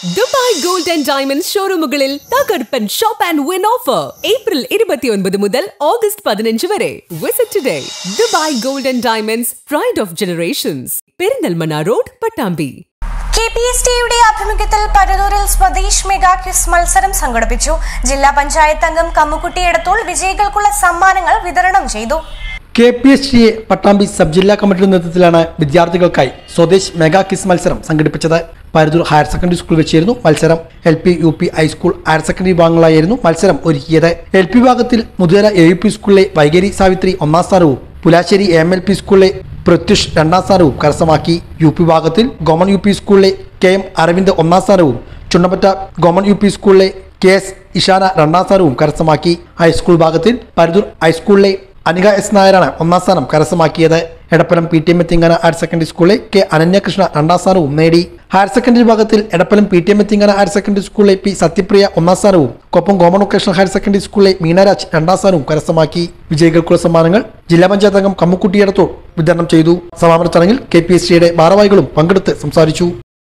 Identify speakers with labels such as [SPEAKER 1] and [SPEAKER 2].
[SPEAKER 1] Dubai gold and diamonds ഷോറൂമുകളിൽ തകർപ്പൻ shop and win offer April ഇരുപത്തിയൊൻപത് മുതൽ ഓഗസ്റ്റ് പതിനഞ്ച് വരെ visit today Dubai gold and diamonds pride of generations Perinthalmanna road Pattambi
[SPEAKER 2] K P S ടിയുടെ ആഭിമുഖ്യത്തിൽ പരതൂരിൽ സ്വദേശ് മെഗാ ക്വിസ് മത്സരം സംഘടിപ്പിച്ചു ജില്ലാ പഞ്ചായത്ത് അംഗം കമ്മുക്കുട്ടി എടത്തോൾ വിജയികൾക്കുള്ള സമ്മാനങ്ങൾ വിതരണം ചെയ്തു
[SPEAKER 3] K P S T A Pattambi sub ജില്ലാ കമ്മിറ്റിയുടെ നേതൃത്വത്തിലാണ് വിദ്യാർത്ഥികൾക്കായി സ്വദേശ് മെഗാ കിസ് മത്സരം സംഘടിപ്പിച്ചത് പരുതൂർ ഹയർ സെക്കൻഡറി സ്കൂൾ വെച്ചായിരുന്നു മത്സരം L P U P high school higher secondary വിഭാഗങ്ങളായിരുന്നു മത്സരം ഒരുക്കിയത് എൽ പി വിഭാഗത്തിൽ മുതുകര എ യു പി സ്കൂളിലെ വൈകരി സാവിത്രി ഒന്നാം സ്ഥാനവും പുലാശ്ശേരി എം എൽ പി സ്കൂളിലെ പ്രത്യുഷ് രണ്ടാം സ്ഥാനവും കരസ്ഥമാക്കി യു പി വിഭാഗത്തിൽ ഗവൺമെന്റ് യു പി സ്കൂളിലെ കെ എം അരവിന്ദ് ഒന്നാം സ്ഥാനവും ചുണ്ടപ്പറ്റ ഗവൺമെന്റ് യു പി സ്കൂളിലെ കെ എസ് ഇഷാന രണ്ടാം സ്ഥാനവും കരസ്ഥമാക്കി ഹൈസ്കൂൾ വിഭാഗത്തിൽ പരുതൂർ ഹൈസ്കൂളിലെ അനിക എസ് നായരാണ് ഒന്നാം സ്ഥാനം കരസ്ഥമാക്കിയത് എടപ്പലം പി ടി എം എത്തിങ്ങാന ഹയർ സെക്കൻഡറി സ്കൂളിലെ കെ അനന്യകൃഷ്ണ രണ്ടാം സ്ഥാനവും നേടി ഹയർ സെക്കൻഡറി വിഭാഗത്തിൽ എടപ്പലം പി ടി എം എത്തിങ്ങാന ഹയർ സെക്കൻഡറി സ്കൂളിലെ പി സത്യപ്രിയ ഒന്നാം സ്ഥാനവും Koppam government vocational higher secondary സ്കൂളിലെ മീനരാജ് രണ്ടാം സ്ഥാനവും കരസ്ഥമാക്കി വിജയികൾക്കുള്ള സമ്മാനങ്ങൾ ജില്ലാ പഞ്ചായത്ത് അംഗം കമ്മുക്കുട്ടിയിടത്തോട് വിതരണം ചെയ്തു സമാപന ചടങ്ങിൽ കെ പി എസ് സിയുടെ ഭാരവാഹികളും പങ്കെടുത്ത് സംസാരിച്ചു